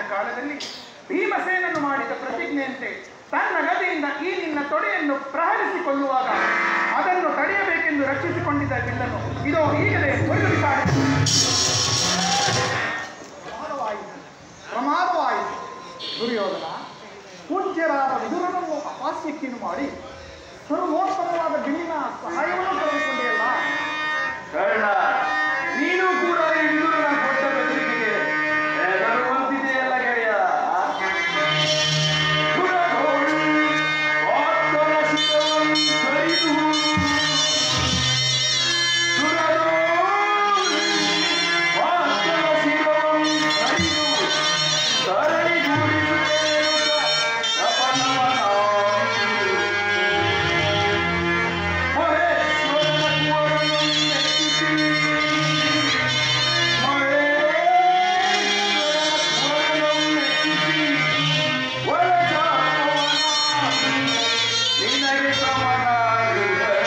ಕಾಲದಲ್ಲಿ ಭೀಮಸೇನನು ಮಾಡಿದ ಪ್ರತಿಜ್ಞೆಯಂತೆ ತನ್ನ ಗದೆಯಿಂದ ಈ ನಿನ್ನ ತೊಡೆಯನ್ನು ಪ್ರಹರಿಸಿಕೊಳ್ಳುವಾಗ ಅದನ್ನು ತಡೆಯಬೇಕೆಂದು ರಕ್ಷಿಸಿಕೊಂಡಿದ್ದ ಬಿಲ್ಲನು ಇದೋ ಈಗಲೇ ಮುರಿದು ಬಿಸಾಡಿತು. ಪ್ರಮಾದವಾಯಿತು ಪ್ರಮಾದವಾಯಿತು ದುರ್ಯೋಧನ ಪೂಜ್ಯರಾದ ವಿದುರನನ್ನು ಅಪಾಸ್ಯಕ್ಕೀನು ಮಾಡಿ ಸರ್ವೋತ್ತಮವಾದ ಬಿಲ್ಲಿನ ಸಹಾಯವನ್ನು ಪಡೆದುಕೊಂಡಿಯಲ್ಲ ಕರ್ಣ ನೀನು ಕೂಡ ಈ ವಿದುರನ ಕೊಟ್ಟ ಬೆದರಿಕೆಗೆ ಹೆದರುವಂತಿದೆಯಲ್ಲ ಗೆಳೆಯ ಸುರಧೋಳಿ ವಾತ್ಸಲ ಶಿರವನ್ನು ಸರಿದು ಸುರಧೋಳಿ ವಾತ್ಸಲ ಶಿರವನ್ನು ಸರಿದು ಸರಣಿಗೂಡಿಸುತ್ತೇನೆಂದ ತಪನವನಾಗಿ. ಮಹೇಶ್ವರನ ಕುವರನ್ನು ಮೆಚ್ಚಿಸಿ ಮಹೇಶ್ವರನ ಕುವರನ್ನು ಮೆಚ್ಚಿಸಿ ವರಜಾತವನ ನಿನಗೆ ಸಮನಾಗಿರಲಿ.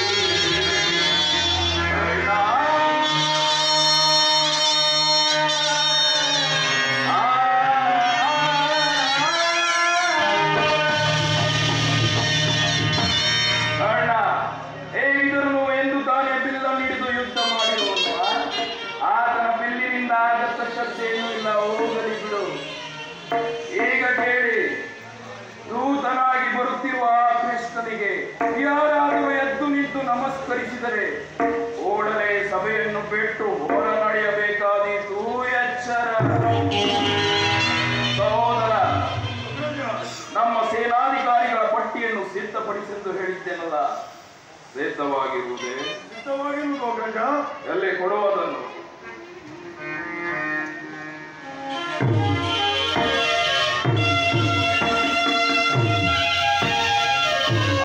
ಕರ್ಣ. ಕರ್ಣ ಹೇಗಿದ್ದರೂ ಎಂದು ತಾನೇ ಬಿಲ್ಲನ್ನು ಹಿಡಿದು ಯುದ್ಧ ಮಾಡಿರುವನು ಆತನ ಬಿಲ್ಲಿನಿಂದ ಆಗತ್ತ ಶಕ್ತಿಯೇನೂ ಇಲ್ಲ ಹೋಗಲಿ ಬಿಡು ಈಗ ಕೇಳಿ ದೂತನಾಗಿ ಬರುತ್ತಿರುವ ಆ ಕೃಷ್ಣನಿಗೆ ಯಾರಾದರೂ ಎದ್ದು ನಿಂತು ನಮಸ್ಕರಿಸಿದರೆ ಓಡಲೇ ಸಭೆಯನ್ನು ಬಿಟ್ಟು ಹೊರ ನಡೆಯಬೇಕಾದೀತು ಎಚ್ಚರ ಸಹೋದರ ನಮ್ಮ ಸೇನಾಧಿಕಾರಿಗಳ ಪಟ್ಟಿಯನ್ನು ಸಿದ್ಧಪಡಿಸೆಂದು ಹೇಳಿದ್ದೆನಲ್ಲ ಸಿದ್ಧವಾಗಿರುವುದೇ ಸಿದ್ಧವಾಗಿರುವುದು ಗಂಗ ಎಲ್ಲಿ ಕೊಡುವುದನ್ನು